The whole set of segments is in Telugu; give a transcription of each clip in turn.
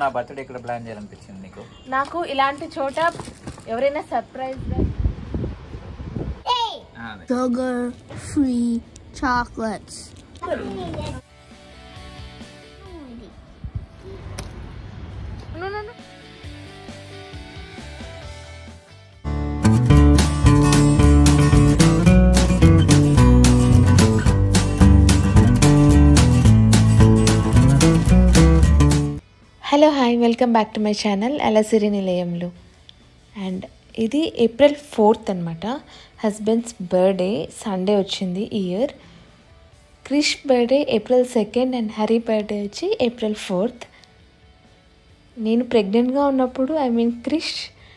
నా బర్త్డే ఇక్కడ ప్లాన్ చేయాలనిపించింది నీకు నాకు ఇలాంటి చోట ఎవరైనా సర్ప్రైజ్ ఆ, అదే. sugar free chocolates. Hello hi welcome back to my channel అలసిరి నిలయంలో అండ్ ఇది ఏప్రిల్ ఫోర్త్ అనమాట హస్బెండ్స్ బర్త్డే సండే వచ్చింది ఈ year Krish birthday April second and Hari birthday వచ్చి ఏప్రిల్ ఫోర్త్ నేను ప్రెగ్నెంట్గా ఉన్నప్పుడు ఐ మీన్ క్రిష్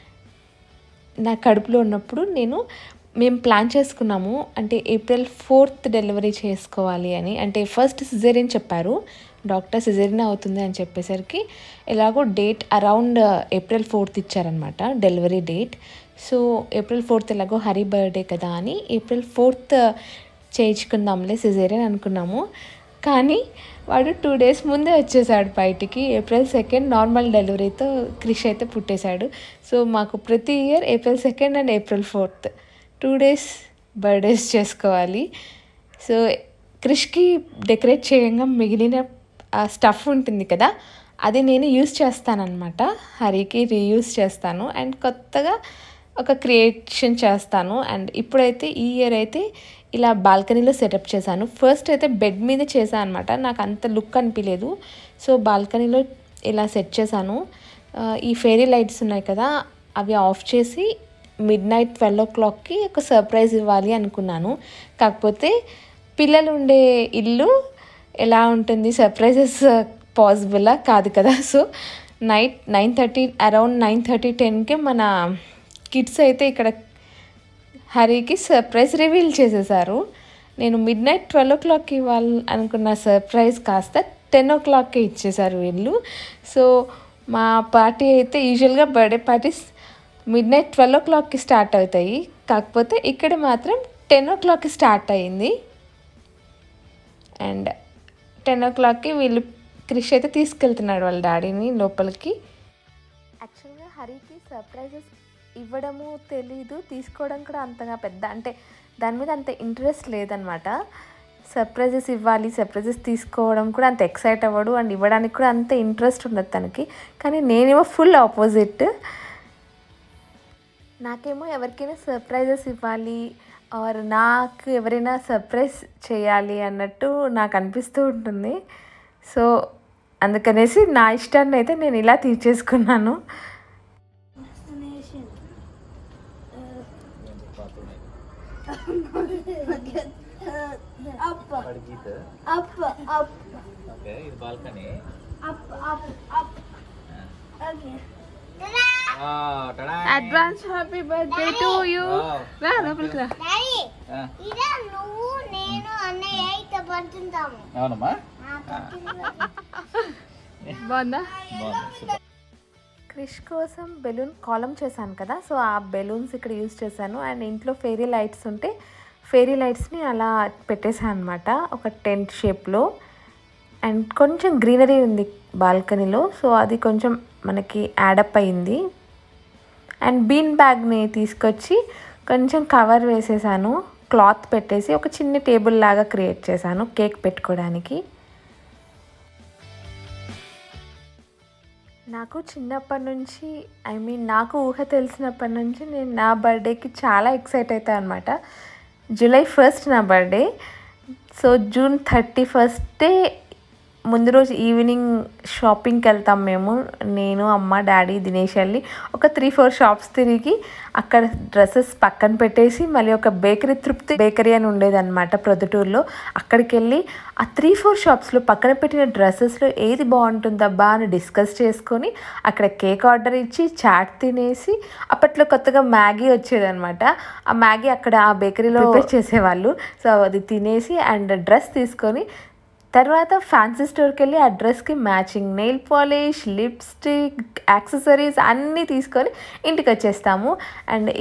నా కడుపులో ఉన్నప్పుడు నేను మేము ప్లాన్ చేసుకున్నాము అంటే ఏప్రిల్ ఫోర్త్ డెలివరీ చేసుకోవాలి అని అంటే ఫస్ట్ సిజేరియన్ చెప్పారు డాక్టర్ సిజేరియన్ అవుతుంది అని చెప్పేసరికి ఎలాగో డేట్ అరౌండ్ ఏప్రిల్ ఫోర్త్ ఇచ్చారనమాట delivery date so April fourth ఎలాగో హరి బర్త్డే కదా అని ఏప్రిల్ ఫోర్త్ చేయించుకుందాంలే సిజేరియన్ అనుకున్నాము కానీ వాడు టూ డేస్ ముందే వచ్చేసాడు బయటికి ఏప్రిల్ సెకండ్ నార్మల్ డెలివరీతో క్రిష్ అయితే పుట్టేశాడు సో మాకు ప్రతి year April second and April fourth two days birthdays చేసుకోవాలి సో క్రిష్కి డెకరేట్ చేయంగా మిగిలిన ఆ స్టఫ్ ఉంటుంది కదా అది నేను యూస్ చేస్తానన్నమాట హరికి రీయూస్ చేస్తాను అండ్ కొత్తగా ఒక క్రియేషన్ చేస్తాను అండ్ ఇప్పుడైతే ఈ ఇయర్ అయితే ఇలా బాల్కనీలో సెటప్ చేశాను ఫస్ట్ అయితే బెడ్ మీద చేశాను అనమాట నాకు అంత లుక్ అనిపించలేదు సో బాల్కనీలో ఇలా సెట్ చేశాను ఆ, ఈ ఫెయిరీ లైట్స్ ఉన్నాయి కదా అవి ఆఫ్ చేసి మిడ్ నైట్ ట్వెల్వ్ ఓ క్లాక్కి ఒక సర్ప్రైజ్ ఇవ్వాలి అనుకున్నాను కాకపోతే పిల్లలు ఉండే ఇల్లు ఎలా ఉంటుంది సర్ప్రైజెస్ పాసిబులా కాదు కదా so night nine thirty around nine thirty టెన్కి మన కిడ్స్ అయితే ఇక్కడ హరికి సర్ప్రైజ్ రివీల్ చేసేసారు నేను మిడ్ నైట్ ట్వెల్వ్ ఓ క్లాక్కి ఇవ్వాలి అనుకున్న సర్ప్రైజ్ కాస్త టెన్ ఓ క్లాక్కి ఇచ్చేసారు వీళ్ళు సో మా పార్టీ అయితే యూజువల్గా birthday parties midnight twelve ఓ క్లాక్కి స్టార్ట్ అవుతాయి కాకపోతే ఇక్కడ మాత్రం టెన్ ఓ క్లాక్కి స్టార్ట్ అయ్యింది అండ్ టెన్ ఓ క్లాక్కి వీళ్ళు క్రిష్ అయితే తీసుకెళ్తున్నాడు వాళ్ళ డాడీని లోపలికి యాక్చువల్గా హరికి సర్ప్రైజెస్ ఇవ్వడము తెలీదు తీసుకోవడం కూడా అంతగా పెద్ద అంటే దాని మీద అంత ఇంట్రెస్ట్ లేదనమాట సర్ప్రైజెస్ ఇవ్వాలి సర్ప్రైజెస్ తీసుకోవడం కూడా అంత ఎక్సైట్ అవ్వడు అండ్ ఇవ్వడానికి కూడా అంత ఇంట్రెస్ట్ ఉండదు తనకి కానీ నేనేమో ఫుల్ ఆపోజిట్ నాకేమో ఎవరికైనా సర్ప్రైజెస్ ఇవ్వాలి ఆర్ నాకు ఎవరైనా సర్ప్రైజ్ చేయాలి అన్నట్టు నాకు అనిపిస్తూ ఉంటుంది సో అందుకనేసి నా ఇష్టాన్ని అయితే నేను ఇలా తీర్చేసుకున్నాను Up, వాడి గీత up, up, ఓకే ఇది balcony up, up, up. Okay. Advance happy birthday to you రా లోపలికి రా డాడీ ఇదే నువ్వు నేను అన్నయ్య అయితే పడుతుంటాము అవునమ్మా బాగుందా బాగుంది సూపర్ క్రిష్ కోసం బెలూన్ కాలం చేశాను కదా సో ఆ బెలూన్స్ ఇక్కడ యూజ్ చేశాను అండ్ ఇంట్లో ఫెయిరీ లైట్స్ ఉంటే ఫెయిరీ లైట్స్ని అలా పెట్టేశాను అనమాట ఒక టెంట్ షేప్లో అండ్ కొంచెం గ్రీనరీ ఉంది బాల్కనీలో సో అది కొంచెం మనకి యాడప్ అయింది అండ్ బీన్ బ్యాగ్ని తీసుకొచ్చి కొంచెం కవర్ వేసేసాను క్లాత్ పెట్టేసి ఒక చిన్న టేబుల్ లాగా క్రియేట్ చేశాను కేక్ పెట్టుకోవడానికి నాకు చిన్నప్పటి నుంచి ఐ మీన్ నాకు ఊహ తెలిసినప్పటి నుంచి నేను నా బర్త్డేకి చాలా ఎక్సైట్ అవుతాను అనమాట జూలై ఫస్ట్ నా బర్త్డే సో జూన్ థర్టీ ఫస్టే ముందు రోజు ఈవినింగ్ షాపింగ్కి వెళ్తాం మేము నేను అమ్మ డాడీ దినేష్ వెళ్ళి ఒక త్రీ ఫోర్ షాప్స్ తిరిగి అక్కడ డ్రెస్సెస్ పక్కన పెట్టేసి మళ్ళీ ఒక బేకరీ తృప్తి బేకరీ అని ఉండేదన్నమాట ప్రొద్దుటూరులో అక్కడికి వెళ్ళి ఆ త్రీ ఫోర్ షాప్స్లో పక్కన పెట్టిన డ్రెస్సెస్లో ఏది బాగుంటుందబ్బా అని డిస్కస్ చేసుకొని అక్కడ కేక్ ఆర్డర్ ఇచ్చి చాట్ తినేసి అప్పట్లో కొత్తగా మ్యాగీ వచ్చేదన్నమాట ఆ మ్యాగీ అక్కడ ఆ బేకరీలో ప్రిపేర్ చేసేవాళ్ళు సో అది తినేసి అండ్ డ్రెస్ తీసుకొని తర్వాత ఫ్యాన్సీ స్టోర్కి వెళ్ళి ఆ డ్రెస్కి matching nail polish lipstick accessories అన్నీ తీసుకొని ఇంటికి వచ్చేస్తాము అండ్ ఈ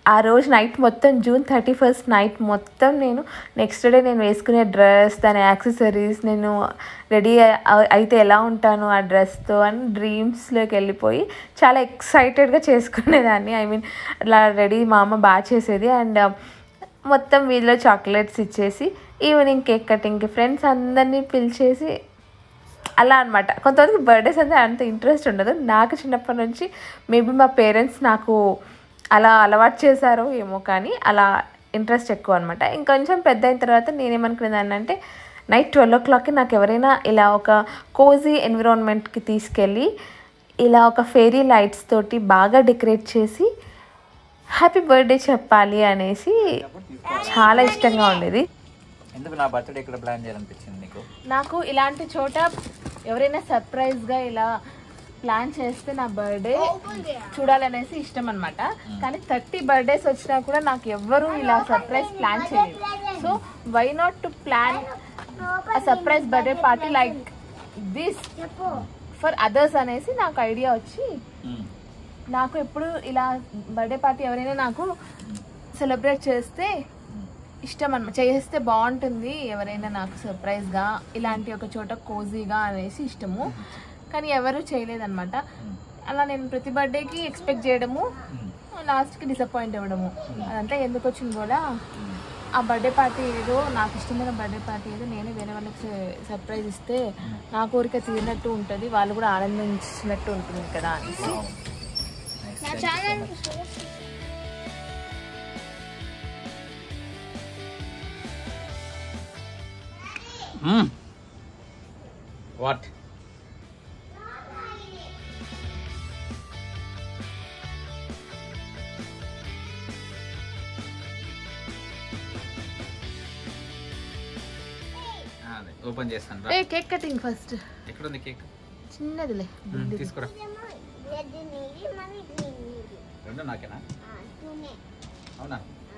ఆ రోజు నైట్ మొత్తం జూన్ థర్టీ ఫస్ట్ నైట్ మొత్తం నేను నెక్స్ట్ డే నేను వేసుకునే డ్రెస్ దాని యాక్సెసరీస్ నేను రెడీ అయితే ఎలా ఉంటాను ఆ డ్రెస్తో అని డ్రీమ్స్లోకి వెళ్ళిపోయి చాలా ఎక్సైటెడ్గా చేసుకునేదాన్ని ఐ మీన్ అలా రెడీ మా అమ్మ బాగా చేసేది అండ్ మొత్తం వీధిలో చాక్లెట్స్ ఇచ్చేసి ఈవినింగ్ కేక్ కటింగ్కి ఫ్రెండ్స్ అందరినీ పిలిచేసి అలా అనమాట కొంతమందికి బర్త్డేస్ అంటే అంత ఇంట్రెస్ట్ ఉండదు నాకు చిన్నప్పటి నుంచి మేబీ మా పేరెంట్స్ నాకు అలా అలవాటు చేశారో ఏమో కానీ అలా ఇంట్రెస్ట్ ఎక్కువ అనమాట ఇంకొంచెం పెద్ద అయిన తర్వాత నేనేమనుకునేదాన్ని అంటే నైట్ ట్వెల్వ్ ఓ క్లాక్కి నాకు ఎవరైనా ఇలా ఒక కోజీ ఎన్విరాన్మెంట్కి తీసుకెళ్ళి ఇలా ఒక ఫెయిరీ లైట్స్ తోటి బాగా డెకరేట్ చేసి హ్యాపీ బర్త్డే చెప్పాలి అనేసి చాలా ఇష్టంగా ఉండేది ఎందుకు నా బర్త్డే ఇక్కడ ప్లాన్ చేయాలనిపించింది నీకు నాకు ఇలాంటి చోట ఎవరైనా సర్ప్రైజ్గా ఇలా ప్లాన్ చేస్తే నా బర్త్డే చూడాలనేసి ఇష్టం అనమాట కానీ థర్టీ బర్త్డేస్ వచ్చినా కూడా నాకు ఎవ్వరూ ఇలా సర్ప్రైజ్ ప్లాన్ చేయలేదు so why not to plan a surprise birthday party like this for others అనేసి నాకు ఐడియా వచ్చి మ్మ్. నాకు ఎప్పుడు ఇలా బర్త్డే పార్టీ ఎవరైనా నాకు సెలబ్రేట్ చేస్తే ఇష్టం అనమాట చేస్తే బాగుంటుంది ఎవరైనా నాకు సర్ప్రైజ్గా ఇలాంటి ఒక చోట కోజీగా అనేసి ఇష్టము కానీ ఎవరు చేయలేదన్నమాట అలా నేను ప్రతి బర్త్డేకి ఎక్స్పెక్ట్ చేయడము లాస్ట్కి డిసప్పాయింట్ అవ్వడము అదంతా ఎందుకు వచ్చింది కూడా ఆ బర్త్డే పార్టీ ఏదో నాకు ఇష్టమైన బర్త్డే పార్టీ ఏదో నేనే వేరే వాళ్ళకి సర్ప్రైజ్ ఇస్తే నా కోరిక తీరినట్టు ఉంటుంది వాళ్ళు కూడా ఆనందించినట్టు ఉంటుంది కదా అనేసి Nice, thank you so much. మ్మ్. వాట్ అదే ఓపెన్ చేస్తాను రా ఏ కేక్ కటింగ్ ఫస్ట్ ఎక్కడ ఉంది కేక్ చిన్నదిలే తీసుకురా రెడ్ నీది మరి గ్రీన్ నీది రెండు నాకేనా ఆ, టూనే అవునా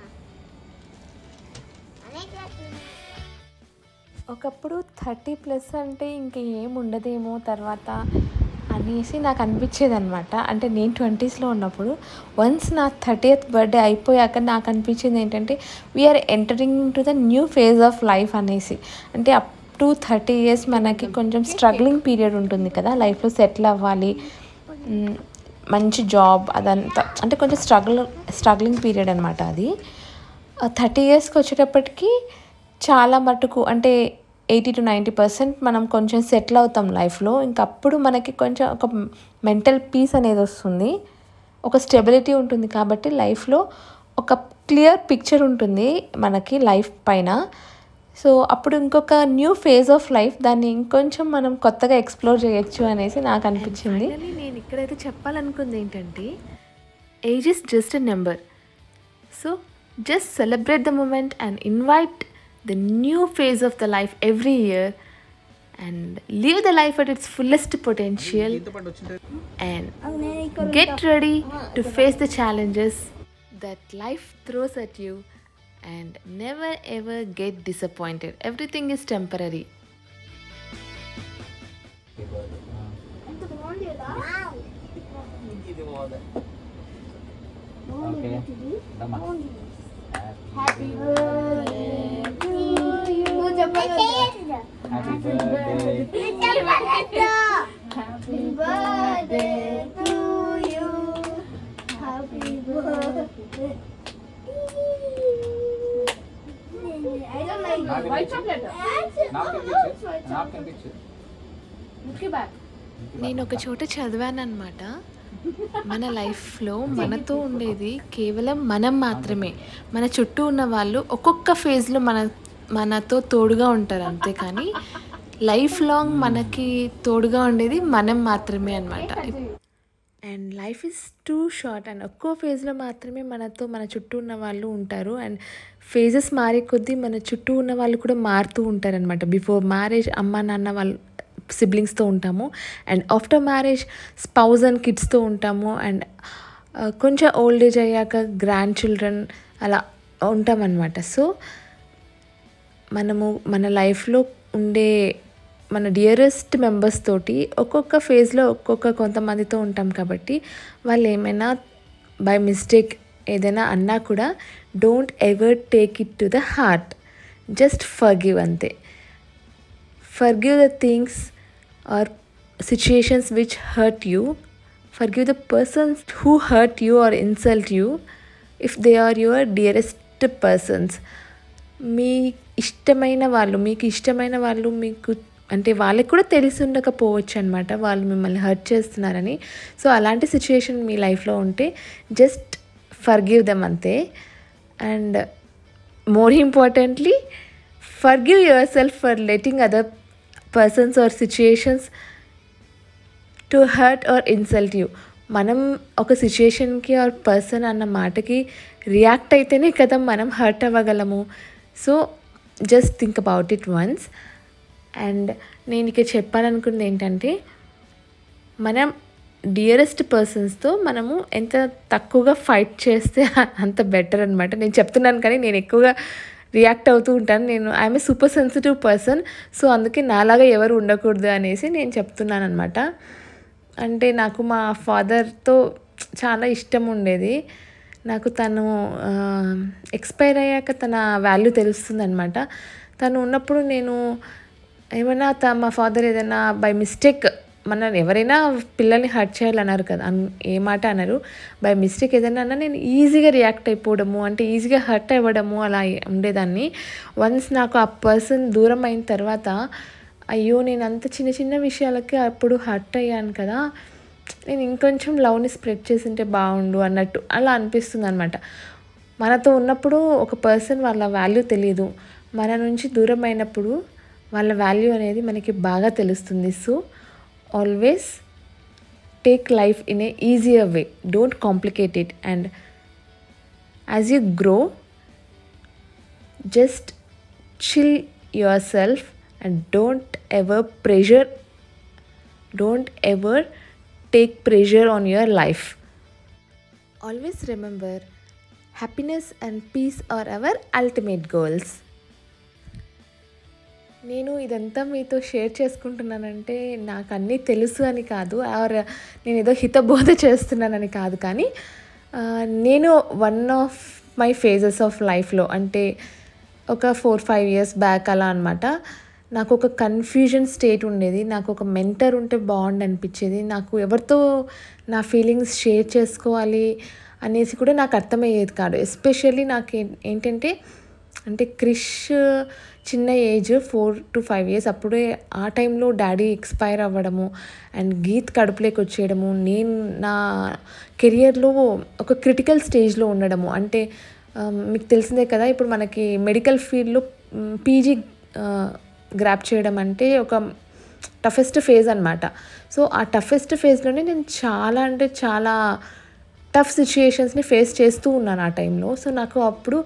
అనేక టూనే ఒకప్పుడు థర్టీ ప్లస్ అంటే ఇంక ఏం ఉండదేమో తర్వాత అనేసి నాకు అనిపించేది అనమాట అంటే నేను ట్వంటీస్లో ఉన్నప్పుడు వన్స్ నా థర్టీయత్ బర్త్డే అయిపోయాక నాకు అనిపించింది ఏంటంటే we are entering to the new phase of life అనేసి అంటే అప్ టు థర్టీ ఇయర్స్ మనకి కొంచెం స్ట్రగ్లింగ్ పీరియడ్ ఉంటుంది కదా లైఫ్లో సెటిల్ అవ్వాలి మ్, మంచి జాబ్ అదంతా అంటే కొంచెం స్ట్రగుల్ స్ట్రగ్లింగ్ పీరియడ్ అనమాట అది థర్టీ ఇయర్స్కి వచ్చేటప్పటికి చాలా మటుకు అంటే ఎయిటీ టు నైంటీ పర్సెంట్ మనం కొంచెం సెటిల్ అవుతాం లైఫ్లో ఇంకా అప్పుడు మనకి కొంచెం ఒక మెంటల్ పీస్ అనేది వస్తుంది ఒక స్టెబిలిటీ ఉంటుంది కాబట్టి లైఫ్లో ఒక క్లియర్ పిక్చర్ ఉంటుంది మనకి లైఫ్ పైన సో అప్పుడు ఇంకొక న్యూ ఫేజ్ ఆఫ్ లైఫ్ దాన్ని ఇంకొంచెం మనం కొత్తగా ఎక్స్ప్లోర్ చేయొచ్చు అనేసి నాకు అనిపించింది నేను ఇక్కడైతే చెప్పాలనుకుంది ఏంటంటే age is just a number so just celebrate the moment and invite the new phase of the life every year and live the life at its fullest potential and get ready to face the challenges that life throws at you and never ever get disappointed everything is temporary okay దమ్మా హ్యాపీ బర్త్డే టు యు నువ్వు చెప్పాలి happy birthday happy birthday to you happy birthday I don't like నాకు white chocolate. chocolate. నాకు కనిపించు నాకు కనిపించు నేను ఒక చోట చదివాను అనమాట మన లైఫ్లో మనతో ఉండేది కేవలం మనం మాత్రమే మన చుట్టూ ఉన్న వాళ్ళు ఒక్కొక్క ఫేజ్లో మన మనతో తోడుగా ఉంటారు అంతే కానీ లైఫ్ లాంగ్ మనకి తోడుగా ఉండేది మనం మాత్రమే అనమాట and life is too short and ఒక్కో ఫేజ్లో మాత్రమే మనతో మన చుట్టూ ఉన్న వాళ్ళు ఉంటారు అండ్ ఫేజెస్ మారే కొద్దీ మన చుట్టూ ఉన్న వాళ్ళు కూడా మారుతూ ఉంటారు అనమాట బిఫోర్ మ్యారేజ్ అమ్మ నాన్న వాళ్ళు సిబ్లింగ్స్తో ఉంటాము and after marriage spouse and కిడ్స్తో ఉంటాము అండ్ కొంచెం ఓల్డ్ ఏజ్ అయ్యాక గ్రాండ్ చిల్డ్రన్ అలా ఉంటామన్నమాట సో మనము మన లైఫ్లో ఉండే మన డియరెస్ట్ మెంబర్స్ తోటి ఒక్కొక్క ఫేజ్లో ఒక్కొక్క కొంతమందితో ఉంటాం కాబట్టి వాళ్ళు ఏమైనా బై మిస్టేక్ ఏదైనా అన్నా కూడా don't ever take it to the heart just forgive అంతే forgive the things or situations which hurt you forgive the persons who hurt you or insult you if they are your dearest persons మీ ఇష్టమైన వాళ్ళు మీకు ఇష్టమైన వాళ్ళు మీకు అంటే వాళ్ళకి కూడా తెలిసి ఉండకపోవచ్చు అనమాట వాళ్ళు మిమ్మల్ని హర్ట్ చేస్తున్నారని సో అలాంటి సిచ్యుయేషన్ మీ లైఫ్లో ఉంటే జస్ట్ ఫర్గివ్ దెమ్ అంతే and more importantly forgive yourself for letting other persons or situations to hurt or insult you మనం ఒక సిచ్యుయేషన్కి ఆర్ పర్సన్ అన్న మాటకి రియాక్ట్ అయితేనే కదా మనం హర్ట్ అవ్వగలము so just think about it once and నేను ఇక చెప్పాలనుకుంది ఏంటంటే మనం డియరెస్ట్ పర్సన్స్తో మనము ఎంత తక్కువగా ఫైట్ చేస్తే అంత బెటర్ అనమాట నేను చెప్తున్నాను కానీ నేను ఎక్కువగా రియాక్ట్ అవుతూ ఉంటాను నేను I'm a super sensitive person so అందుకే నాలాగా ఎవరు ఉండకూడదు అనేసి నేను చెప్తున్నాను అనమాట అంటే నాకు మా ఫాదర్తో చాలా ఇష్టం ఉండేది నాకు తను ఎక్స్పైర్ అయ్యాక తన వాల్యూ తెలుస్తుంది అనమాట తను ఉన్నప్పుడు నేను ఏమైనా త మా ఫాదర్ ఏదైనా బై మిస్టేక్ మన ఎవరైనా పిల్లల్ని హర్ట్ చేయాలన్నారు కదా అన్ ఏ మాట అన్నారు బై మిస్టేక్ ఏదైనా అన్నా నేను ఈజీగా రియాక్ట్ అయిపోవడము అంటే ఈజీగా హర్ట్ అవ్వడము అలా ఉండేదాన్ని వన్స్ నాకు ఆ పర్సన్ దూరం అయిన తర్వాత అయ్యో నేను అంత చిన్న చిన్న విషయాలకి అప్పుడు హర్ట్ అయ్యాను కదా నేను ఇంకొంచెం లవ్ని స్ప్రెడ్ చేసింటే బాగుండు అన్నట్టు అలా అనిపిస్తుంది అనమాట మనతో ఉన్నప్పుడు ఒక పర్సన్ వాళ్ళ వాల్యూ తెలియదు మన నుంచి దూరం అయినప్పుడు వాళ్ళ వాల్యూ అనేది మనకి బాగా తెలుస్తుంది so always take life in a easier way don't complicate it and as you grow just chill yourself and don't ever pressure don't ever take pressure on your life always remember happiness and peace are our ultimate goals నేను ఇదంతా మీతో షేర్ చేసుకుంటున్నానంటే నాకు అన్నీ తెలుసు అని కాదు ఆర్ నేను ఏదో హితబోధ చేస్తున్నానని కాదు కానీ ఆ, నేను one of my phases of లైఫ్లో అంటే ఒక ఫోర్ ఫైవ్ ఇయర్స్ బ్యాక్ అలా అనమాట నాకు ఒక కన్ఫ్యూజన్ స్టేట్ ఉండేది నాకు ఒక మెంటర్ ఉంటే బాగుండు అనిపించేది నాకు ఎవరితో నా ఫీలింగ్స్ షేర్ చేసుకోవాలి అనేసి కూడా నాకు అర్థమయ్యేది కాదు ఎస్పెషల్లీ నాకు ఏ- ఏంటంటే అంటే క్రిష్ చిన్న age four to five years అప్పుడే ఆ టైంలో డాడీ ఎక్స్పైర్ అవ్వడము అండ్ గీత్ కడుపులోకి వచ్చేయడము నేను నా కెరియర్లో ఒక క్రిటికల్ స్టేజ్లో ఉండడము అంటే ఆ, మీకు తెలిసిందే కదా ఇప్పుడు మనకి మెడికల్ ఫీల్డ్లో పీజీ గ్రాప్ చేయడం అంటే ఒక టఫెస్ట్ ఫేజ్ అనమాట సో ఆ టఫెస్ట్ ఫేజ్లోనే నేను చాలా అంటే చాలా టఫ్ సిచ్యుయేషన్స్ని ఫేస్ చేస్తూ ఉన్నాను ఆ టైంలో సో నాకు అప్పుడు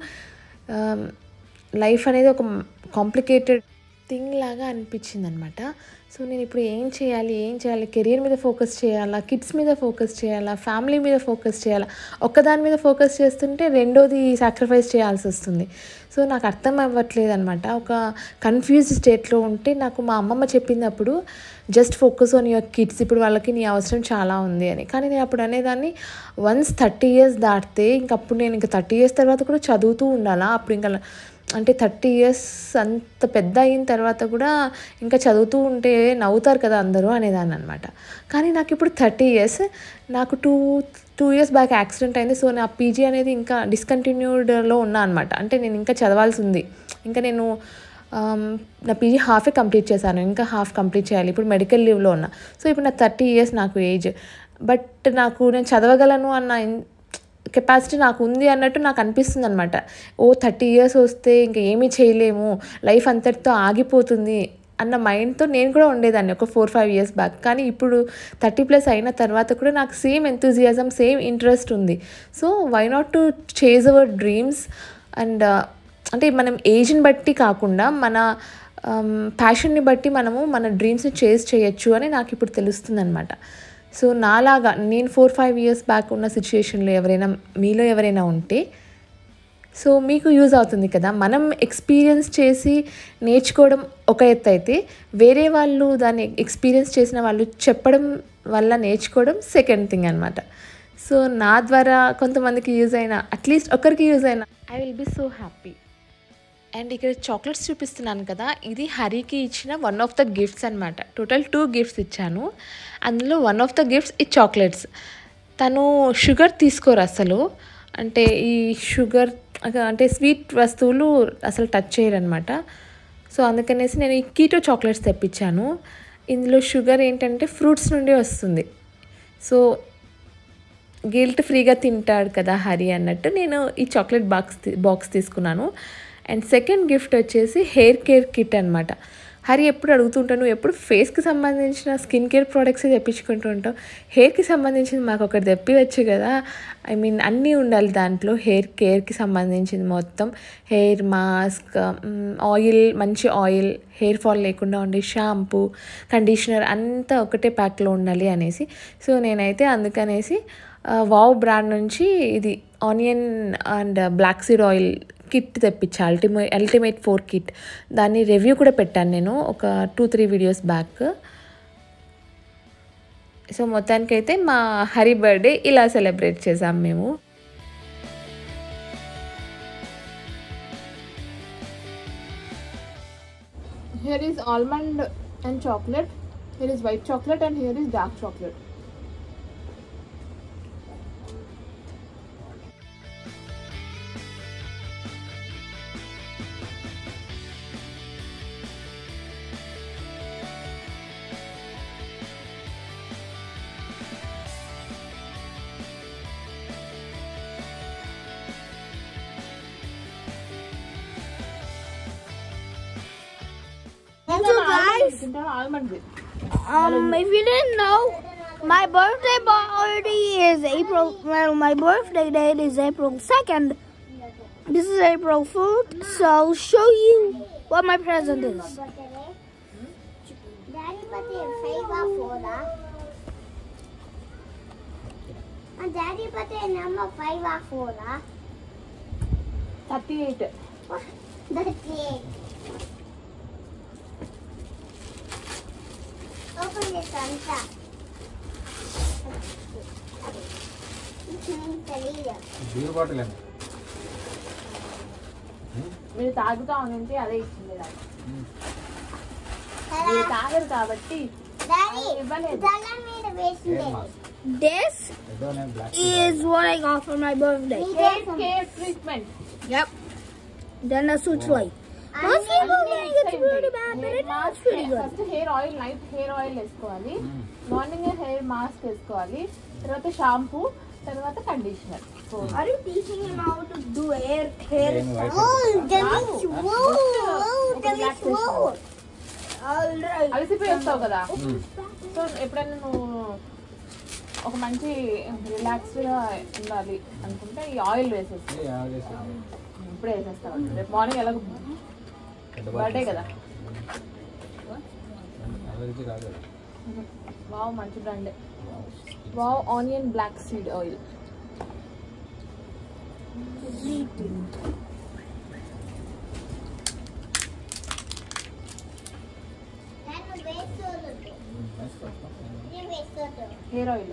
లైఫ్ అనేది ఒక కాంప్లికేటెడ్ థింగ్ లాగా అనిపించింది అనమాట సో నేను ఇప్పుడు ఏం చేయాలి ఏం చేయాలి కెరీర్ మీద ఫోకస్ చేయాలా కిడ్స్ మీద ఫోకస్ చేయాలా ఫ్యామిలీ మీద ఫోకస్ చేయాలా ఒక్కదాని మీద ఫోకస్ చేస్తుంటే రెండోది సాక్రిఫైస్ చేయాల్సి వస్తుంది సో నాకు అర్థం అవ్వట్లేదు అనమాట ఒక కన్ఫ్యూజ్ స్టేట్లో ఉంటే నాకు మా అమ్మమ్మ చెప్పినప్పుడు just focus on your kids ఇప్పుడు వాళ్ళకి నీ అవసరం చాలా ఉంది అని కానీ నేను అప్పుడు అనేదాన్ని వన్స్ థర్టీ ఇయర్స్ దాటితే ఇంక అప్పుడు నేను ఇంకా థర్టీ ఇయర్స్ తర్వాత కూడా చదువుతూ ఉండాలా అప్పుడు ఇంకా అంటే థర్టీ ఇయర్స్ అంత పెద్ద అయిన తర్వాత కూడా ఇంకా చదువుతూ ఉంటే నవ్వుతారు కదా అందరూ అనేదాన్ని అనమాట కానీ నాకు ఇప్పుడు థర్టీ ఇయర్స్ నాకు two two years back accident అయింది సో నా పీజీ అనేది ఇంకా డిస్కంటిన్యూడ్లో ఉన్నా అనమాట అంటే నేను ఇంకా చదవాల్సి ఉంది ఇంకా నేను ఆమ్, నా పీజీ హాఫే కంప్లీట్ చేశాను ఇంకా హాఫ్ కంప్లీట్ చేయాలి ఇప్పుడు మెడికల్ లీవ్లో ఉన్నా సో ఇప్పుడు నా థర్టీ ఇయర్స్ నాకు ఏజ్ బట్ నాకు నేను చదవగలను అన్న ఇన్- కెపాసిటీ నాకు ఉంది అన్నట్టు నాకు అనిపిస్తుంది అనమాట ఓ థర్టీ ఇయర్స్ వస్తే ఇంకా ఏమీ చేయలేము లైఫ్ అంతటితో ఆగిపోతుంది అన్న మైండ్తో నేను కూడా ఉండేదాన్ని ఒక ఫోర్ ఫైవ్ ఇయర్స్ బ్యాక్ కానీ ఇప్పుడు థర్టీ ప్లస్ అయిన తర్వాత కూడా నాకు సేమ్ ఎంతూజియాజం సేమ్ ఇంట్రెస్ట్ ఉంది so why not to chase our dreams and అంటే మనం ఏజ్ని బట్టి కాకుండా మన ప్యాషన్ని బట్టి మనము మన డ్రీమ్స్ని చేజ్ చేయొచ్చు అని నాకు ఇప్పుడు తెలుస్తుంది అనమాట సో నాలాగా నేను ఫోర్ ఫైవ్ ఇయర్స్ బ్యాక్ ఉన్న సిచ్యుయేషన్లో ఎవరైనా మీలో ఎవరైనా ఉంటే సో మీకు యూజ్ అవుతుంది కదా మనం ఎక్స్పీరియన్స్ చేసి నేర్చుకోవడం ఒక ఎత్తు అయితే వేరే వాళ్ళు దాన్ని ఎక్స్పీరియన్స్ చేసిన వాళ్ళు చెప్పడం వల్ల నేర్చుకోవడం సెకండ్ థింగ్ అనమాట సో నా ద్వారా కొంతమందికి యూజ్ అయినా అట్లీస్ట్ ఒకరికి యూజ్ అయినా I will be so happy and ఇక్కడ చాక్లెట్స్ చూపిస్తున్నాను కదా ఇది హరికి ఇచ్చిన వన్ ఆఫ్ ద గిఫ్ట్స్ అనమాట టోటల్ టూ గిఫ్ట్స్ ఇచ్చాను అందులో వన్ ఆఫ్ ద గిఫ్ట్స్ ఈ చాక్లెట్స్ తను షుగర్ తీసుకోరు అసలు అంటే ఈ షుగర్ అంటే స్వీట్ వస్తువులు అసలు టచ్ చేయరు అనమాట సో అందుకనేసి నేను ఈ కీటో చాక్లెట్స్ తెప్పించాను ఇందులో షుగర్ ఏంటంటే ఫ్రూట్స్ నుండి వస్తుంది సో గిల్ట్ ఫ్రీగా తింటాడు కదా హరి అన్నట్టు నేను ఈ చాక్లెట్ బాక్స్ బాక్స్ తీసుకున్నాను అండ్ సెకండ్ గిఫ్ట్ వచ్చేసి హెయిర్ కేర్ కిట్ అనమాట హరి ఎప్పుడు అడుగుతుంటాను ఎప్పుడు ఫేస్కి సంబంధించిన స్కిన్ కేర్ ప్రోడక్ట్స్ తెప్పించుకుంటూ ఉంటాం హెయిర్కి సంబంధించింది మాకు ఒకటి తెప్పివచ్చు కదా ఐ మీన్ అన్నీ ఉండాలి దాంట్లో హెయిర్ కేర్కి సంబంధించింది మొత్తం హెయిర్ మాస్క్ ఆయిల్ మంచి ఆయిల్ హెయిర్ ఫాల్ లేకుండా ఉండే షాంపూ కండిషనర్ అంతా ఒకటే ప్యాక్లో ఉండాలి అనేసి సో నేనైతే అందుకనేసి వావ్ బ్రాండ్ నుంచి ఇది onion and black seed oil kit తెప్పించా అల్టిమే అల్టిమేట్ ఫోర్ కిట్ దాన్ని రివ్యూ కూడా పెట్టాను నేను ఒక two three videos back so మొత్తానికైతే మా హరి బర్త్డే ఇలా సెలబ్రేట్ చేసాం మేము Here is almond and chocolate. Here is white chocolate and here is dark chocolate. Also, guys, almond. um, if you didn't know, my birthday party is April. Well, my birthday date is April second. This is April fourth, so I'll show you what my present is. Daddy, but five four. Daddy, but number five four. 38. That's it. Open this Santa. Beer bottle అండి మీరు తాగుతా ఉంటే అదే ఇచ్చింది నాకు మీరు తాగరు కాబట్టి Daddy, ఇవ్వలేదు. తల మీద వేసింది. హెయిర్ మాస్క్ This ఏదో నేను black is what I got for my birthday. Hair care treatment Yep. Then a switch light. Most people think it's pretty bad, but it is pretty good. First hair oil night hair oil వేసుకోవాలి మార్నింగ్ హెయిర్ మాస్క్ వేసుకోవాలి తర్వాత షాంపూ తర్వాత conditioner Are you teaching him how to do hair hair? Then white Oh, that Wow. means whoa, whoa, that means whoa. All right. అలసిపోయి వస్తావు కదా సో ఎప్పుడైనా నువ్వు ఒక మంచి రిలాక్స్డ్గా ఉండాలి అనుకుంటే ఈ ఆయిల్ వేసేసి ఏ, యాడ్ చేసాను. ఇప్పుడే వేసేస్తావు రేపు మార్నింగ్ ఎలాగో పెద్ద బర్త్డే కదా అలర్జీ కాదు వావ్ మంచి బ్రాండే wow onion black seed oil నేను వేసుకోదు. ఇది వేసుకోదు. హెయిర్ ఆయిల్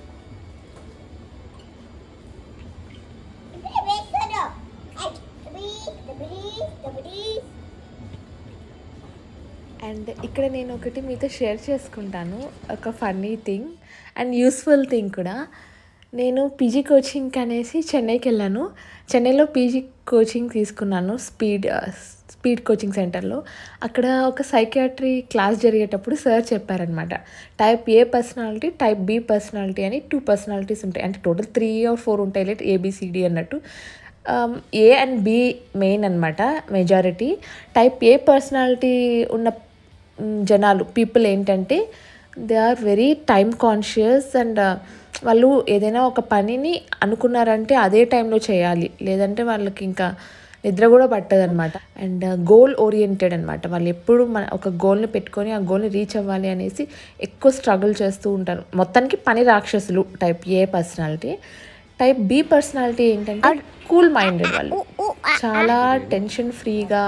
ఇది వేసుకోదు. I, breathe, breathe, breathe. And ఇక్కడ నేను ఒకటి మీతో షేర్ చేసుకుంటాను ఒక funny thing and useful thing కూడా నేను పీజీ కోచింగ్ అనేసి చెన్నైకి వెళ్ళాను చెన్నైలో పీజీ కోచింగ్ తీసుకున్నాను స్పీడ్ స్పీడ్ కోచింగ్ సెంటర్లో అక్కడ ఒక సైకియాట్రీ క్లాస్ జరిగేటప్పుడు సార్ చెప్పారనమాట type A personality type B personality అని టూ పర్సనాలిటీస్ ఉంటాయి అంటే టోటల్ త్రీ ఆర్ ఫోర్ ఉంటాయి లేట్ ఏబిసిడి అన్నట్టు ఏ అండ్ బి మెయిన్ అనమాట మెజారిటీ టైప్ ఏ పర్సనాలిటీ ఉన్న మ్, జనాలు పీపుల్ ఏంటంటే they are very time conscious and వాళ్ళు ఏదైనా ఒక పనిని అనుకున్నారంటే అదే టైంలో చేయాలి లేదంటే వాళ్ళకి ఇంకా నిద్ర కూడా పట్టదనమాట అండ్ గోల్ ఓరియంటెడ్ అనమాట వాళ్ళు ఎప్పుడు మన ఒక గోల్ని పెట్టుకొని ఆ గోల్ని రీచ్ అవ్వాలి అనేసి ఎక్కువ స్ట్రగుల్ చేస్తూ ఉంటారు మొత్తానికి పని రాక్షసులు type A personality type B personality ఏంటంటే కూల్ మైండెడ్ వాళ్ళు చాలా టెన్షన్ ఫ్రీగా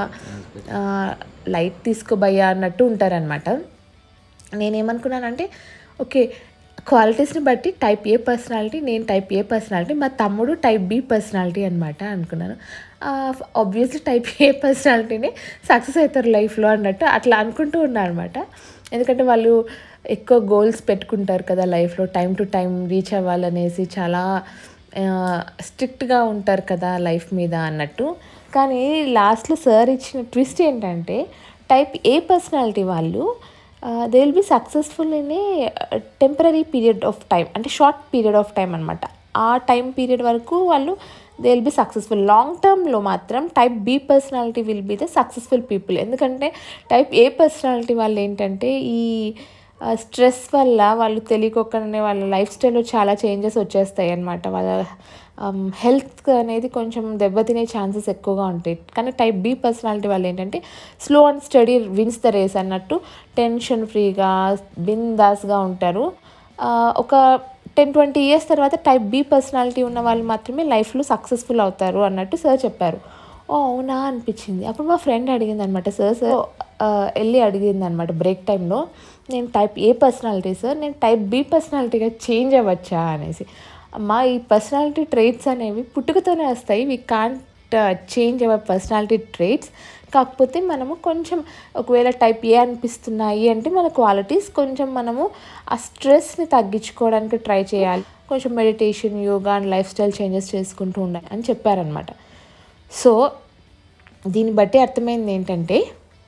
లైట్ తీసుకోబయ్యా అన్నట్టు ఉంటారనమాట నేనేమనుకున్నానంటే ఓకే క్వాలిటీస్ని బట్టి టైప్ ఏ పర్సనాలిటీ నేను టైప్ ఏ పర్సనాలిటీ మా తమ్ముడు టైప్ బి పర్సనాలిటీ అనమాట అనుకున్నాను ఆబ్వియస్లీ టైప్ ఏ పర్సనాలిటీనే సక్సెస్ అవుతారు లైఫ్లో అన్నట్టు అట్లా అనుకుంటూ ఉన్నాను అనమాట ఎందుకంటే వాళ్ళు ఎక్కువ గోల్స్ పెట్టుకుంటారు కదా లైఫ్లో టైం టు టైం రీచ్ అవ్వాలనేసి చాలా స్ట్రిక్ట్గా ఉంటారు కదా లైఫ్ మీద అన్నట్టు కానీ లాస్ట్లో సార్ ఇచ్చిన ట్విస్ట్ ఏంటంటే టైప్ ఏ పర్సనాలిటీ వాళ్ళు they will be successful in a temporary period of time అంటే షార్ట్ పీరియడ్ ఆఫ్ టైం అనమాట ఆ టైం పీరియడ్ వరకు వాళ్ళు they will be successful long టర్మ్లో మాత్రం type B personality will be the successful people ఎందుకంటే టైప్ ఏ పర్సనాలిటీ వాళ్ళు ఏంటంటే ఈ స్ట్రెస్ వల్ల వాళ్ళు తెలియకోకనే వాళ్ళ లైఫ్ స్టైల్లో చాలా చేంజెస్ వచ్చేస్తాయి అన్నమాట వాళ్ళ హెల్త్ అనేది కొంచెం దెబ్బతినే ఛాన్సెస్ ఎక్కువగా ఉంటాయి కానీ టైప్ బి పర్సనాలిటీ వాళ్ళు ఏంటంటే slow and steady wins the race అన్నట్టు టెన్షన్ ఫ్రీగా బిందాస్గా ఉంటారు ఆ, ఒక టెన్ ట్వంటీ ఇయర్స్ తర్వాత టైప్ బి పర్సనాలిటీ ఉన్న వాళ్ళు మాత్రమే లైఫ్లో సక్సెస్ఫుల్ అవుతారు అన్నట్టు సార్ చెప్పారు ఓ అవునా అనిపించింది అప్పుడు మా ఫ్రెండ్ అడిగింది అనమాట సార్ సార్ ఆ, వెళ్ళి అడిగింది అనమాట బ్రేక్ టైంలో నేను టైప్ ఏ పర్సనాలిటీ సార్ నేను టైప్ బి పర్సనాలిటీగా చేంజ్ అవ్వచ్చా అనేసి అమ్మా ఈ పర్సనాలిటీ ట్రేట్స్ అనేవి పుట్టుకతోనే వస్తాయి we can't change our personality traits కాకపోతే మనము కొంచెం ఒకవేళ టైప్ ఏ అనిపిస్తున్నాయి అంటే మన క్వాలిటీస్ కొంచెం మనము ఆ స్ట్రెస్ని తగ్గించుకోవడానికి ట్రై చేయాలి కొంచెం meditation yoga and lifestyle changes చేసుకుంటూ ఉండాలి అని చెప్పారనమాట సో దీన్ని బట్టి అర్థమైంది ఏంటంటే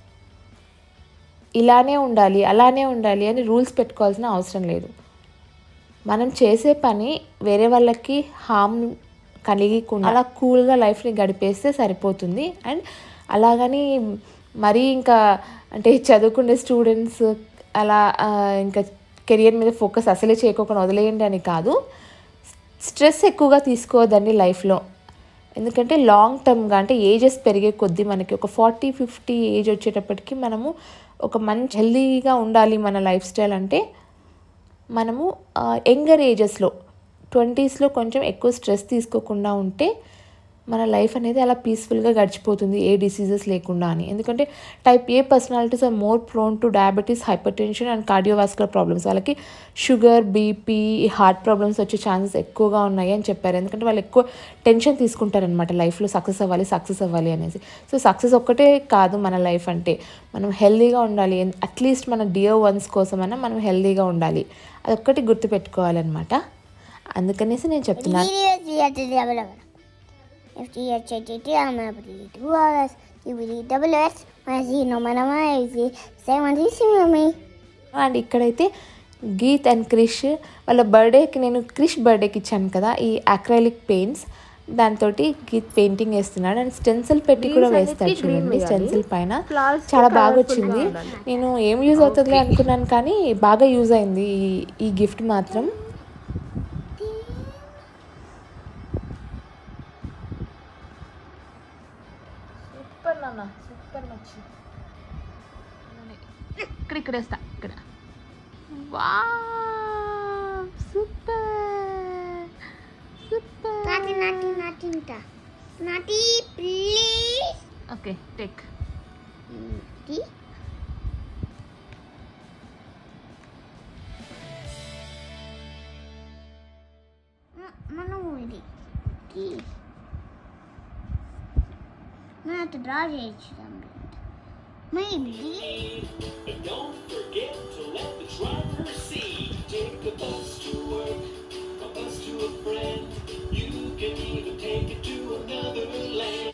ఇలానే ఉండాలి అలానే ఉండాలి అని రూల్స్ పెట్టుకోవాల్సిన అవసరం లేదు మనం చేసే పని వేరే వాళ్ళకి హామ్ కలిగకుండా అలా కూల్గా లైఫ్ని గడిపేస్తే సరిపోతుంది అండ్ అలాగని మరీ ఇంకా అంటే చదువుకునే స్టూడెంట్స్ అలా ఆ, ఇంకా కెరియర్ మీద ఫోకస్ అసలే చేయకోకుండా వదిలేయండి అని కాదు స్ట్రెస్ ఎక్కువగా తీసుకోవద్దండి లైఫ్లో ఎందుకంటే లాంగ్ టర్మ్గా అంటే ఏజెస్ పెరిగే కొద్దీ మనకి ఒక ఫార్టీ ఫిఫ్టీ ఏజ్ వచ్చేటప్పటికి మనము ఒక మంచి హెల్దీగా ఉండాలి మన లైఫ్ స్టైల్ అంటే మనము యంగర్ ఏజెస్లో ట్వంటీస్లో కొంచెం ఎక్కువ స్ట్రెస్ తీసుకోకుండా ఉంటే మన లైఫ్ అనేది అలా పీస్ఫుల్గా గడిచిపోతుంది ఏ డిసీజెస్ లేకుండా అని ఎందుకంటే type A personalities are more prone to diabetes hypertension and cardiovascular problems వాళ్ళకి షుగర్ బీపీ హార్ట్ ప్రాబ్లమ్స్ వచ్చే ఛాన్సెస్ ఎక్కువగా ఉన్నాయి అని చెప్పారు ఎందుకంటే వాళ్ళు ఎక్కువ టెన్షన్ తీసుకుంటారనమాట లైఫ్లో సక్సెస్ అవ్వాలి సక్సెస్ అవ్వాలి అనేసి సో సక్సెస్ ఒక్కటే కాదు మన లైఫ్ అంటే మనం హెల్దీగా ఉండాలి అట్లీస్ట్ మన డియర్ వన్స్ కోసమైనా మనం హెల్దీగా ఉండాలి అదొక్కటి గుర్తుపెట్టుకోవాలన్నమాట అందుకనేసి నేను చెప్తున్నాను If you have checked I'm going to put two hours. You will eat double S. I see no matter what I see. Say one thing to me. And ఇక్కడైతే గీత్ అండ్ క్రిష్ వాళ్ళ బర్త్డేకి నేను క్రిష్ బర్త్డేకి ఇచ్చాను కదా ఈ అక్రైలిక్ పెయింట్స్ దాంతో గీత్ పెయింటింగ్ వేస్తున్నాడు అండ్ స్టెన్సిల్ పెట్టి కూడా వేస్తాడు చూడండి స్టెన్సిల్ పైన చాలా బాగా వచ్చింది నేను ఏం యూజ్ అవుతుందిలే అనుకున్నాను కానీ బాగా యూజ్ అయింది ఈ ఈ గిఫ్ట్ మాత్రం సూపర్ నాన్న సూపర్ నచ్చి ఇక్కడ ఇక్కడ వేస్తా ఇక్కడ వా super super Naughty, naughty, naughty, naughty. Naughty, please. Okay take Naughty. Manoli. Please. I have to draw it. Maybe. But don't forget to let the driver see. Take the bus to work, a bus to a friend. You can even take it to another land.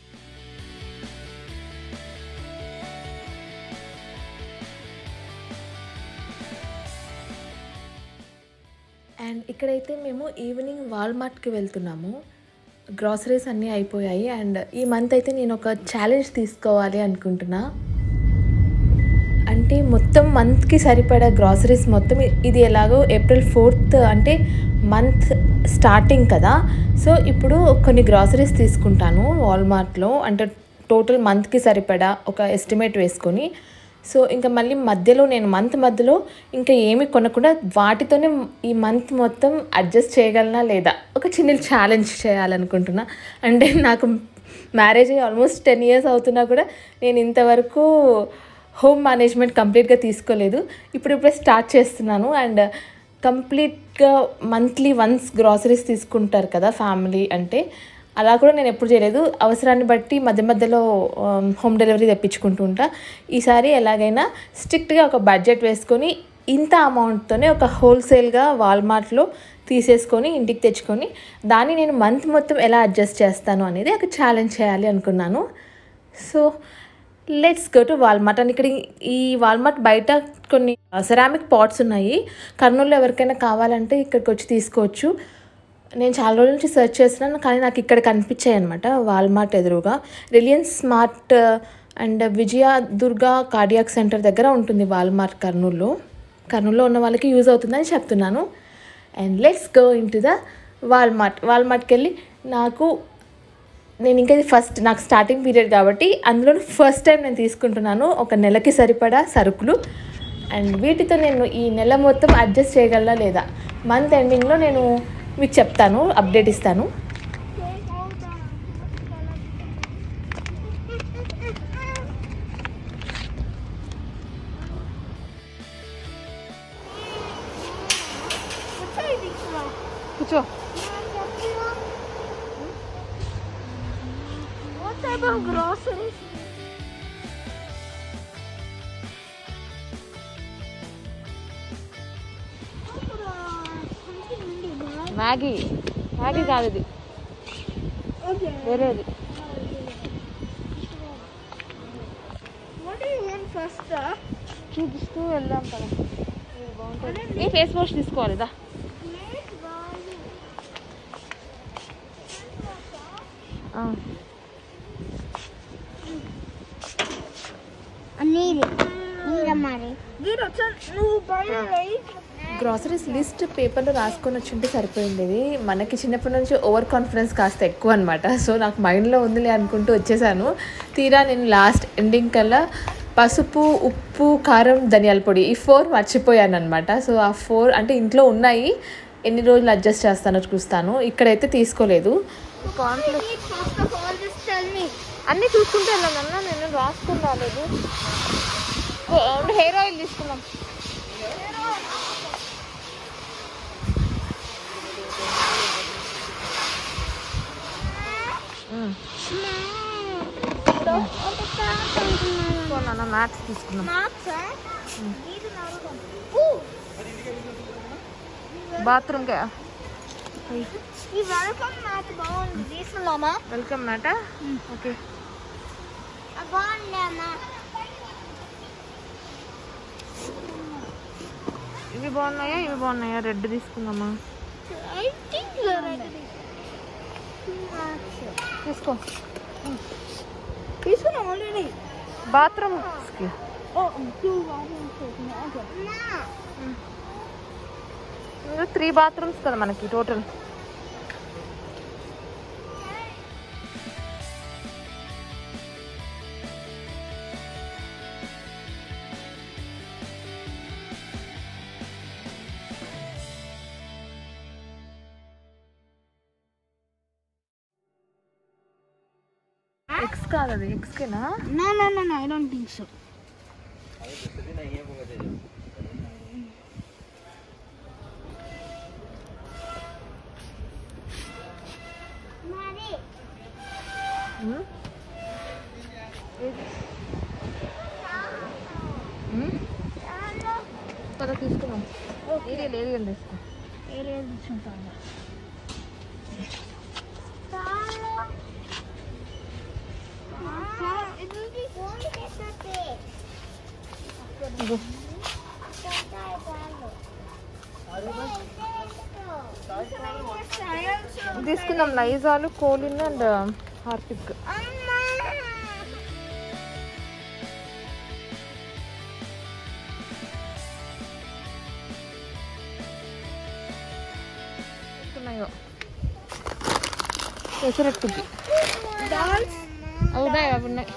And ఇక్కడైతే మేము ఈవినింగ్ వాల్మార్ట్కి వెళ్తున్నాము గ్రాసరీస్ అన్నీ అయిపోయాయి అండ్ ఈ మంత్ అయితే నేను ఒక ఛాలెంజ్ తీసుకోవాలి అనుకుంటున్నా అంటే మొత్తం మంత్కి సరిపడా గ్రాసరీస్ మొత్తం ఇ- ఇది ఎలాగో ఏప్రిల్ ఫోర్త్ అంటే మంత్ స్టార్టింగ్ కదా సో ఇప్పుడు కొన్ని గ్రాసరీస్ తీసుకుంటాను వాల్మార్ట్లో అంటే టోటల్ మంత్కి సరిపడా ఒక ఎస్టిమేట్ వేసుకొని సో ఇంకా మళ్ళీ మధ్యలో నేను మంత్ మధ్యలో ఇంకా ఏమి కొనకుండా వాటితోనే ఈ మంత్ మొత్తం అడ్జస్ట్ చేయగలనా లేదా ఒక చిన్న ఛాలెంజ్ చేయాలనుకుంటున్నా అంటే నాకు మ్యారేజ్ అయ్యి ఆల్మోస్ట్ టెన్ ఇయర్స్ అవుతున్నా కూడా నేను ఇంతవరకు హోమ్ మేనేజ్మెంట్ కంప్లీట్గా తీసుకోలేదు ఇప్పుడు ఇప్పుడే స్టార్ట్ చేస్తున్నాను అండ్ కంప్లీట్గా మంత్లీ వన్స్ గ్రాసరీస్ తీసుకుంటారు కదా ఫ్యామిలీ అంటే అలా కూడా నేను ఎప్పుడు చేయలేదు అవసరాన్ని బట్టి మధ్య మధ్యలో హోమ్ డెలివరీ తెప్పించుకుంటూ ఉంటా ఈసారి ఎలాగైనా స్ట్రిక్ట్గా ఒక బడ్జెట్ వేసుకొని ఇంత అమౌంట్తోనే ఒక హోల్సేల్గా వాల్మార్ట్లో తీసేసుకొని ఇంటికి తెచ్చుకొని దాన్ని నేను మంత్ మొత్తం ఎలా అడ్జస్ట్ చేస్తాను అనేది ఒక ఛాలెంజ్ చేయాలి అనుకున్నాను so let's go to Walmart and ఇక్కడ ఈ వాల్మార్ట్ బయట కొన్ని సెరామిక్ పాట్స్ ఉన్నాయి కర్నూలులో ఎవరికైనా కావాలంటే ఇక్కడికి వచ్చి తీసుకోవచ్చు నేను చాలా రోజుల నుంచి సెర్చ్ చేస్తున్నాను కానీ నాకు ఇక్కడ కనిపించాయి అనమాట వాల్మార్ట్ ఎదురుగా Reliance Smart and Vijaya Durga cardiac center దగ్గర ఉంటుంది వాల్మార్ట్ కర్నూలులో కర్నూలులో ఉన్న వాళ్ళకి యూజ్ అవుతుందని చెప్తున్నాను and let's go in to the Walmart వాల్మార్ట్కి వెళ్ళి నాకు నేను ఇంకా ఇది ఫస్ట్ నాకు స్టార్టింగ్ పీరియడ్ కాబట్టి అందులో ఫస్ట్ టైం నేను తీసుకుంటున్నాను ఒక నెలకి సరిపడా సరుకులు అండ్ వీటితో నేను ఈ నెల మొత్తం అడ్జస్ట్ చేయగలనా లేదా మంత్ ఎండింగ్లో నేను మీకు చెప్తాను అప్డేట్ ఇస్తాను కూర్చో What type of groceries? Maggi Maggi కాదు ఇది Okay. వేరేది What do you want first, sir? చూపిస్తూ వెళ్దాం కదా ఇది బాగుంటుంది ఈ ఫేస్ వాష్ తీసుకోవాలి దా Please, volume. ఆ. నీరు నీరు మరి నీరు వచ్చా నువ్వు బయట గ్రాసరీస్ లిస్ట్ పేపర్లో రాసుకొని వచ్చింటే సరిపోయింది మనకి చిన్నప్పటి నుంచి ఓవర్ కాన్ఫిడెన్స్ కాస్త ఎక్కువ అనమాట సో నాకు మైండ్లో ఉందిలే అనుకుంటూ వచ్చేసాను తీరా నేను లాస్ట్ ఎండింగ్ కల్లా పసుపు ఉప్పు కారం ధనియాల పొడి ఈ ఫోర్ మర్చిపోయాను అనమాట సో ఆ ఫోర్ అంటే ఇంట్లో ఉన్నాయి ఎన్ని రోజులు అడ్జస్ట్ చేస్తానో చూస్తాను ఇక్కడైతే తీసుకోలేదు first of all this tell me అన్నీ చూసుకుంటే వెళ్ళామన్నా నేను రాసుకుని రాలేదు హెయిర్ ఆయిల్ తీసుకున్నాం నాన్న మ్యాథ్స్ తీసుకున్నాం బాత్రూమ్కే ఈ వెల్కమ్ మ్యాట్ బాగుంది తీసుకుందామా వెల్కమ్ మ్యాట ఓకే బాగుందమ్మా ఇవి బాగున్నాయా ఇవి బాగున్నాయా రెడ్ తీసుకుందామా ఐ థింక్ తీసుకో తీసుకున్నాం ఆల్రెడీ బాత్రూమ్కి త్రీ బాత్రూమ్స్ కదా మనకి టోటల్ ఎక్స్ కాదు అది ఎక్స్కేనా No, no, no, no, I don't think so. పద తీసుకున్నాం ఏరియల్ ఏరియల్ తీసుకో ఇగో తీసుకుందాం లైజాలు కోలిన్ అండ్ హార్పిక్ ఉన్నాయో పెసరట్టుకి అవునాయి అవి ఉన్నాయి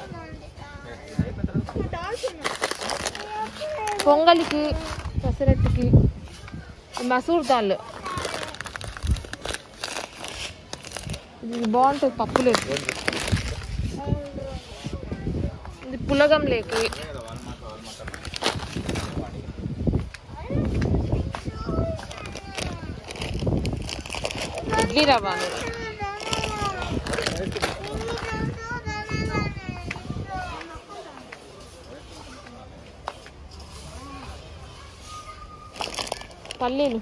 పొంగలికి పెసరట్టుకి ఈ మసూర్ దాల్ ఇది బాగుంటుంది పప్పులోకి ఇది పులగం లేకి ఇడ్లీ రవ్వ అనేది పల్లీలు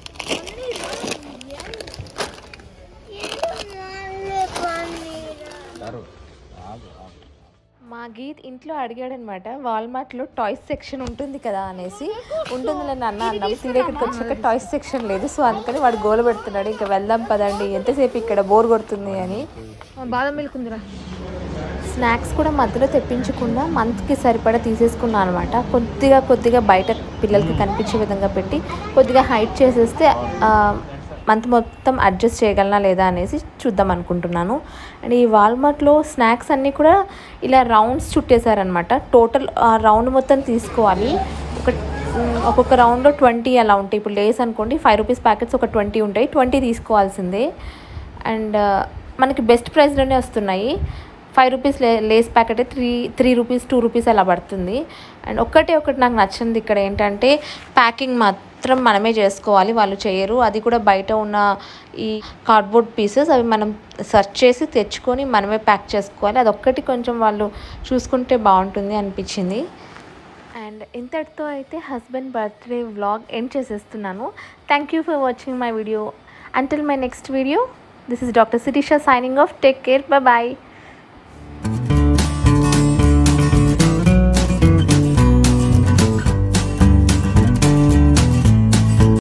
చారు ఆగు ఆగు మా గీత్ ఇంట్లో అడిగాడనమాట వాల్మార్ట్లో టాయ్స్ సెక్షన్ ఉంటుంది కదా అనేసి ఉంటుందిలే అన్న అన్నాం తీరే ఇక్కడికి వచ్చాక టాయ్స్ సెక్షన్ లేదు సో అందుకని వాడు గోల పెడుతున్నాడు ఇంకా వెళ్దాం పదండి ఎంతసేపు ఇక్కడ బోర్ కొడుతుంది అని బాదం మిల్క్ ఉందిరా స్నాక్స్ కూడా మధ్యలో తెప్పించకుండా మంత్కి సరిపడా తీసేసుకున్నాను అనమాట కొద్దిగా కొద్దిగా బయట పిల్లలకి కనిపించే విధంగా పెట్టి కొద్దిగా హైట్ చేసేస్తే మంత్ మొత్తం అడ్జస్ట్ చేయగలనా లేదా అనేసి చూద్దాం అనుకుంటున్నాను అండ్ ఈ వాల్మార్ట్లో స్నాక్స్ అన్నీ కూడా ఇలా రౌండ్స్ చుట్టేశారనమాట టోటల్ రౌండ్ మొత్తం తీసుకోవాలి ఒక మ్, ఒక్కొక్క రౌండ్లో ట్వంటీ అలా ఉంటాయి ఇప్పుడు లేస్ అనుకోండి ఫైవ్ రూపీస్ ప్యాకెట్స్ ఒక ట్వంటీ ఉంటాయి ట్వంటీ తీసుకోవాల్సిందే అండ్ మనకి బెస్ట్ ప్రైస్లోనే వస్తున్నాయి five rupees lay Lay's packet three three rupees two rupees అలా పడుతుంది అండ్ ఒక్కటే ఒకటి నాకు నచ్చింది ఇక్కడ ఏంటంటే ప్యాకింగ్ మాత్రం మనమే చేసుకోవాలి వాళ్ళు చేయరు అది కూడా బయట ఉన్న ఈ కార్డ్బోర్డ్ పీసెస్ అవి మనం సెర్చ్ చేసి తెచ్చుకొని మనమే ప్యాక్ చేసుకోవాలి అదొక్కటి కొంచెం వాళ్ళు చూసుకుంటే బాగుంటుంది అనిపించింది అండ్ ఇంతటితో అయితే హస్బెండ్ బర్త్డే వ్లాగ్ ఎండ్ చేసేస్తున్నాను thank you for watching my video until my next video this is doctor Sirisha signing off take care bye bye